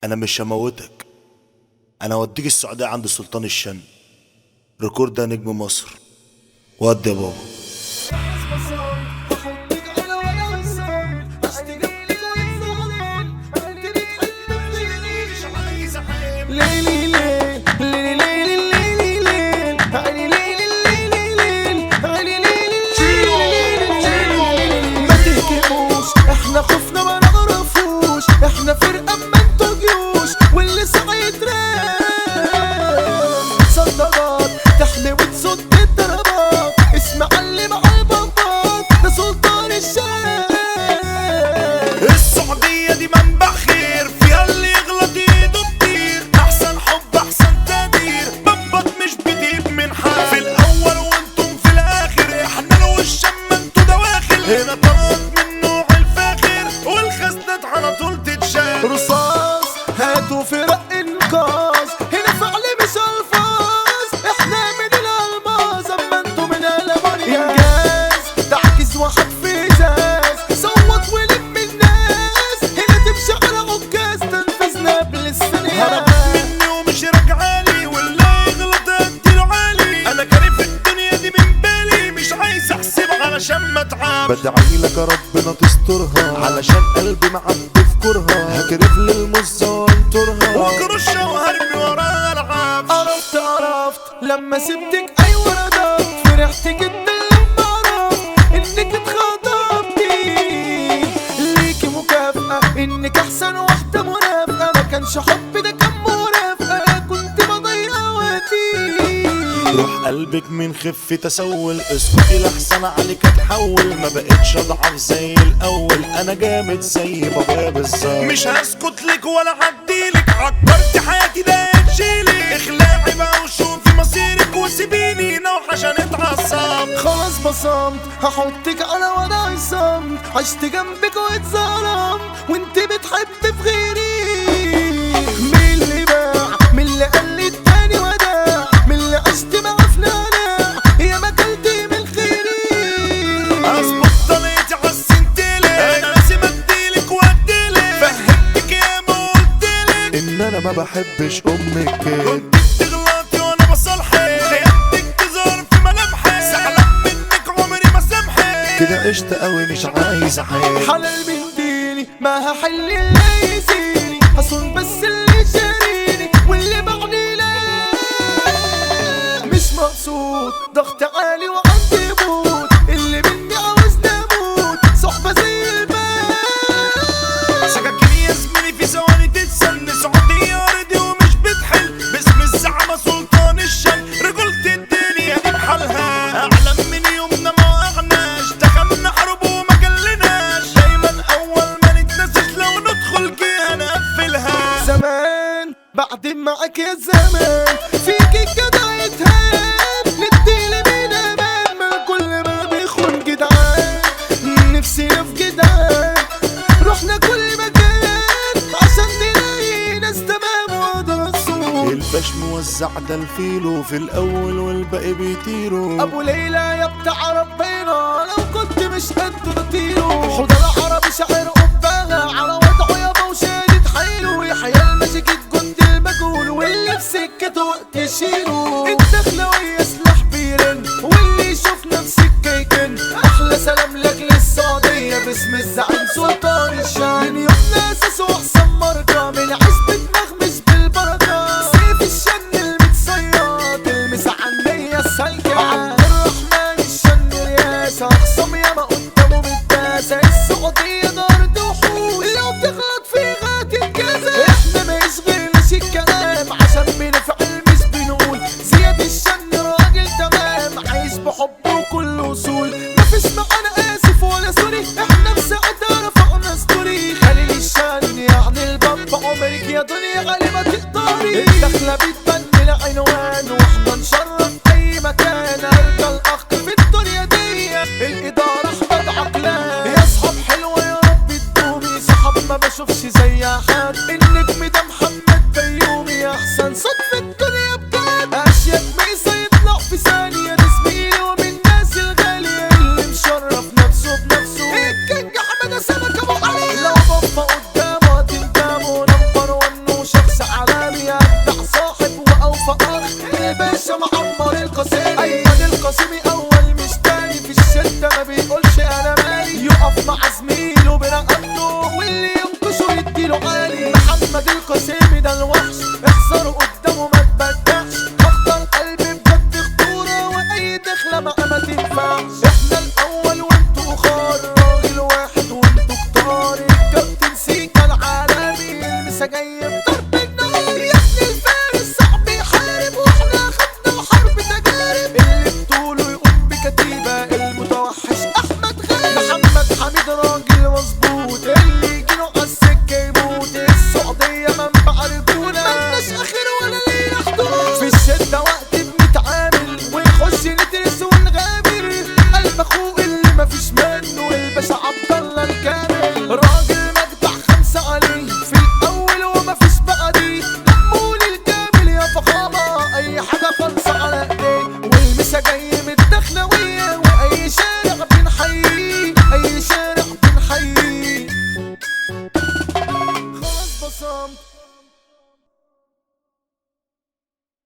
انا مش هموتك انا هوديك السعودية عند سلطان الشن ريكورد ده نجم مصر ودي يا بابا ليلي ليل ليلي ليلي ليلي ليل عيني ليلي ليلي ليل عيني ليلي ليلي ما تهكموش احنا خفنا ما نعرفوش احنا فرقة ما انتوا جيوش واللي سعيد رام صدرات تحمي وتصد الضربات اسمع اللي مع البابات ده سلطان الشام السعودية دي منبع خير فيها اللي يغلط ايده كتير احسن حب احسن تقدير ببط مش بتجيب من حال في الاول وانتم في الاخر احنا لو الشم انتوا دواخل هنا طلعت من نوع الفاخر والخزنات على طول تتشال رصاص هاتوا فرق انقاذ هنا فعل مش الفاظ احنا من الالماس اما انتوا من الامونيا انجاز تعكس واحد في ازاز صوت ولم الناس هنا تمشي على عكاز تنفذنا بالسنية هربت مني ومش راجعالي واللي يغلط اديله عالي انا كارف الدنيا دي من بالي مش عايز احسب علشان ما اتعب بدعي لك يا ربنا تسترها علشان قلبي معبي في كرها هكرف للمزة وانطرها واجرش وهرمي وراها العاب عرفت عرفت لما سبتك ايوه ردفت فرحت جدا لما عرفت انك اتخطبتي ليكي مكافأة انك احسن واحدة منافقة ما كانش حب ده كان مرافقة أنا كنت بضيع وقتي روح قلبك من خف تسول اسكتي لحسن عليك اتحول ما بقتش اضعف زي الاول انا جامد زي بابايا بالظبط مش هسكت لك ولا هديلك عطرت حياتي ده تشيلي اخلعي بقى وشوفي مصيرك وسيبيني نوح عشان اتعصب خلاص بصمت هحطك على وضع الصمت عشت جنبك واتظلم وانت بتحب في غيري مين اللي باع مين اللي قال لي التاني وداع مين اللي عشت معاه في نعناع هي ما كلتي من خيري اظبط طليتي حسنتلك انا لازم اديلك واديلك فهمتك يا ما قلتلك ان انا ما بحبش امك كده كنت بتغلطي وانا بصالحك خيانتك تظهر في ملامحك زعلان منك عمري ما سامحك كده قشطة قوي مش عايز احب حلال بنتيني ما هحل اللي يزيني هصون بس اللي شاريني واللي باعني لا مش مقصود ضغط عالي وعندي موت اللي مني عاوز نموت صحبة زي الماء سكاكين يا زميلي في ثواني تتسن سعودية أرضي ومش بتحل باسم الزعمة سلطان الشن رجولة الدنيا دي بحالها أعلم من يومنا ما وقعناش دخلنا حرب وما جلناش دايما أول ما نتنسش لو ندخل جهة نقفلها زمان بعد معك يا زمان فيك الجدع يتهان نديلي من امان ما كل ما بيخون جدعان نفسنا في جدعان رحنا كل مكان عشان نلاقي ناس تمام وده الصوت الباش موزع ده الفيلو في الاول والباقي بيطيروا ابو ليلى يا بتاع ربنا لو كنت مش قد بطيره حضر عربي شاعر قبها على وضعه يابا وشادد حيله يحيى المسجد جند المجهول واللي في سكته وقت يشيله الدخلة وهي سلاح بيرن واللي يشوف نفسك كيكن احلى سلام لك للسعودية باسم الزعيم سلطان الشام من يومنا اساسه احسن ماركة من عزبة مغمس بالبركة سيف الشن المتصياد المس عنية السلكة عبد الرحمن الشن رياسة اخصم ياما قدامه متداسة السعودية دار دحوش لو بتغلط في غات الجزاء احنا ما يشغلناش الكلام عشان بنفعل مش بنقول زياد الشن راجل تمام عايش بحب وكل وصول مفيش معانا اسف ولا سوري احنا بساعتها رفعنا ستوري خليل الشن يعني الباب عمرك يا دنيا غالي ما تقدري الدخلة بتبان من عنوان واحنا نشرف اي مكان ارجى الاخ في الدنيا دي الادارة احمد عقلان يا اصحاب حلوة يا رب تدومي صحاب ما بشوفش زي حد النجم ده محمد بيومي احسن صوت في الدنيا بجد اشيك ميسا يطلع في ثانية ده زميلي ومن الناس الغالية اللي مشرف نفسه بنفسه الكينج احمد سمك ابو علي لو بابا قدامه هتندمه نمبر ون والمسا جاي بضرب النار يا ابن الفارس صعب يحارب واحنا خدنا حرب تجارب اللي بطوله يقوم بكتيبة المتوحش احمد غالي محمد حميد راجل مظبوط اللي يجيله على السكة يموت السعودية منبع رجولة ملناش اخر ولا لينا حدود في الشدة وقت بنتعامل ونخش ندرس ونغامر قلب اخوه اللي مفيش منه الباشا عبد الله الكامل راجل مجدع خمسة عليه في الاول ومفيش بعديه محمول الكامل يا فخامة اي حاجة خلصة على ايديه والمسا جاي من الدخلوية واي شارع بنحييه اي شارع بنحييه خلاص بصمت